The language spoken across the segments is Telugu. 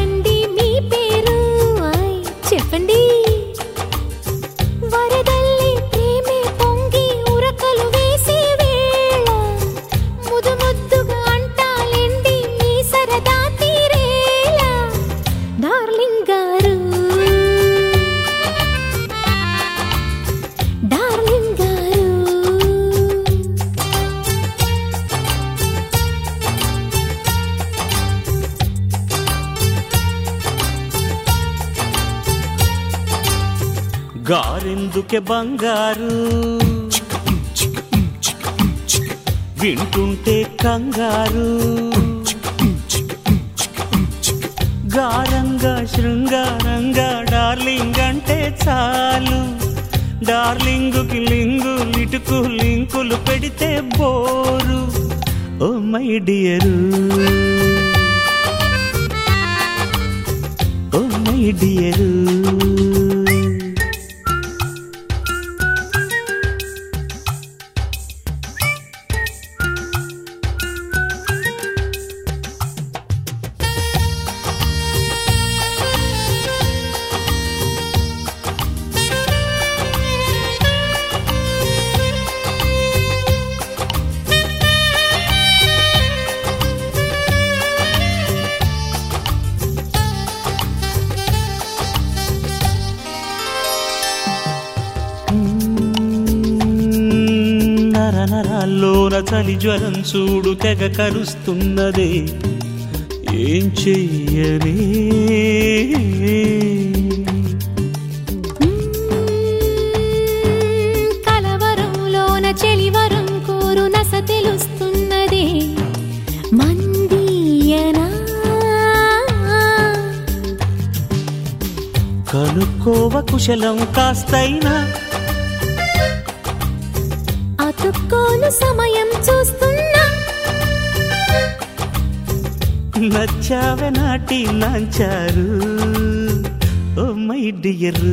ఏమిటండి మీ పేరు ఆయ్, చెప్పండి వరదల్లి ప్రేమే పొంగి ఉరకలు వేసే వేళ ముదు ముద్దుగా అంటాలెండి మీ సరదా తీరేలా డార్లింగ్ గారు డార్లింగ్ గారు గారెందుకే బంగారు వింటుంటే కంగారు గారంగా శృంగారంగా డార్లింగ్ అంటే చాలు డార్లింగుకి లింగు లిటుకు లింకులు పెడితే bore oh my dear oh my dear నర నరాల్లోన చలి జ్వరం చూడు తెగ కరుస్తున్నదే ఏం చెయ్యనే కలవరంలోన చెలివరం కోరు నస తెలుస్తున్నదే మందీయనా కనుక్కోవ కుశలం కాస్తైనా అతుక్కోను సమయం చూస్తున్నా నచ్చావె నాటి నాంచారు ఓ మై డియర్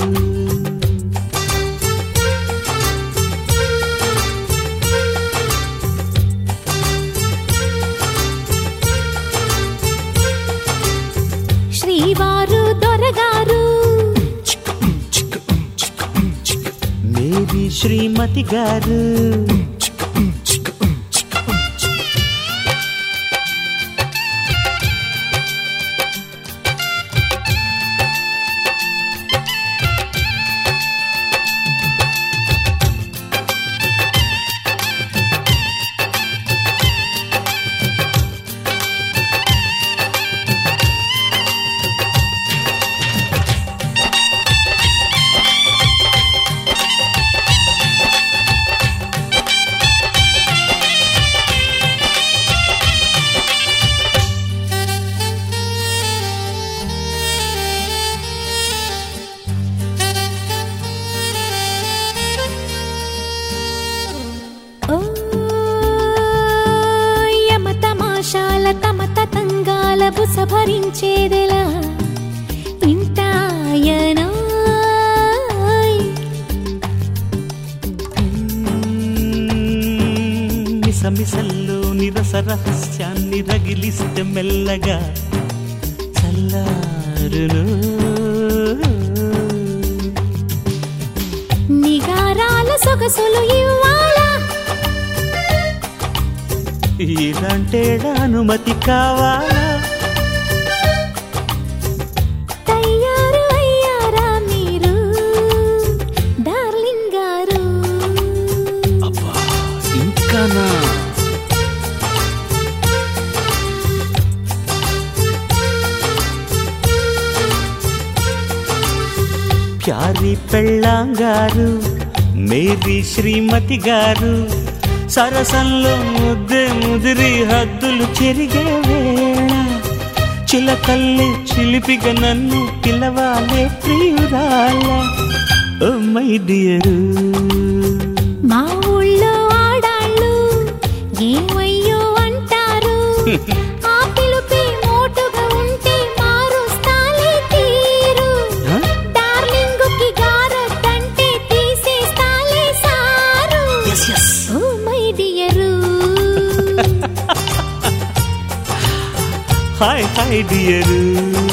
శ్రీవారు దొరగారు మేరీ శ్రీమతి గారు ఓ యమ తమాషాల తమ తతంగాల బుస భరించేదెలా ఇంటాయనో మిసమిసల్లో నిరస రహస్యాన్ని రగిలిస్తే మెల్లగా చల్లారును నిగారాల సొగసులు ఇవ్వాలా ఇలాంటే అనుమతి కావాలా తయారు అయ్యారా మీరు డార్లింగ్ గారు అబ్బా ఇంకానా ప్యారి పెళ్ళాంగారు మేరీ శ్రీమతి గారు సరసంలో ముద్దే ముదిరి హద్దులు చెరిగే వేళ చిలకల్లే చిలిపిగా నన్ను పిలవాలే ప్రియురాల ఓ మై డియరు మా ఊళ్ళో ఆడాళ్ళు ఏమయ్యో అంటారు ఆ పిలుపే మోటుగా ఉంటే మారుస్తాలే తీరు హ? డార్లింగుకి గారద్దంటే తీసేస్తాలే sir oh my dear hi hi dear